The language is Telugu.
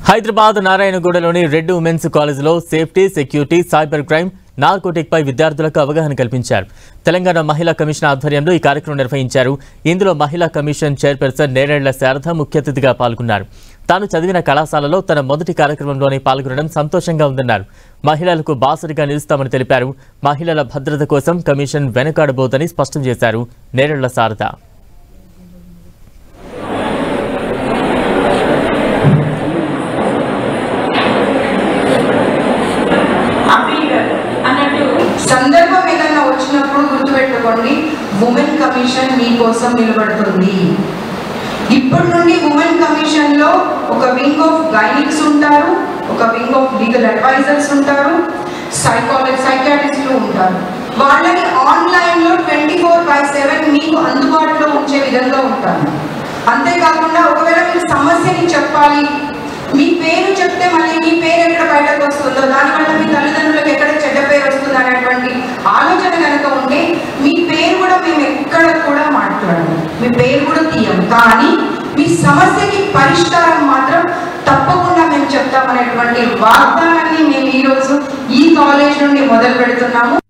హైదరాబాద్ నారాయణగూడలోని రెడ్ ఉమెన్స్ కాలేజీలో safety security cyber crime narcotic పై విద్యార్థులకు అవగాహన కల్పించారు తెలంగాణ మహిళా కమిషన్ ఆధ్వర్యంలో ఈ కార్యక్రమం నిర్వహించారు ఇందులో మహిళా కమిషన్ చైర్పర్సన్ నేరేళ్ల శారద ముఖ్య అతిథిగా పాల్గొన్నారు తాను చదివిన కళాశాలలో తన మొదటి కార్యక్రమంలోనే పాల్గొనడం సంతోషంగా ఉందన్నారు మహిళలకు బాసరిగా నిలుస్తామని తెలిపారు మహిళల భద్రత కోసం కమిషన్ వెనుకాడబోదని స్పష్టం చేశారు నేరేళ్ల శారద అప్పీల్ అన్నట్టు సందర్భం ఏదైనా వచ్చినప్పుడు గుర్తుపెట్టుకోండి ఉమెన్ కమిషన్ మీకోసం నిలబడుతుంది ఇప్పటి నుండి ఉమెన్ కమిషన్ లో ఒక వింగ్ ఆఫ్ గైనిక్స్ ఉంటారు ఒక వింగ్ ఆఫ్ లీగల్ అడ్వైజర్స్ ఉంటారు సైకాలజీ సైకాట్రిస్టులు ఉంటారు వాళ్ళని ఆన్లైన్ లో ట్వంటీ ఫోర్ బై సెవెన్ మీకు అందుబాటులో ఉంచే విధంగా ఉంటారు అంతేకాకుండా ఒకవేళ మీరు సమస్యని చెప్పాలి మీ పేరు చెప్తే మళ్ళీ మీ పేరు ఎక్కడ బయటకు వస్తుందో దానివల్ల మీ తల్లిదండ్రులకు ఎక్కడ చెడ్డ పేరు వస్తుందో అనేటువంటి ఆలోచన కనుక ఉంటే మీ పేరు కూడా మేము ఎక్కడ కూడా మాట్లాడము మీ పేరు కూడా తీయం కానీ మీ సమస్యకి పరిష్కారం మాత్రం తప్పకుండా మేము చెప్తామనేటువంటి వాగ్దానాన్ని మేము ఈరోజు ఈ కాలేజ్ నుండి మొదలు పెడుతున్నాము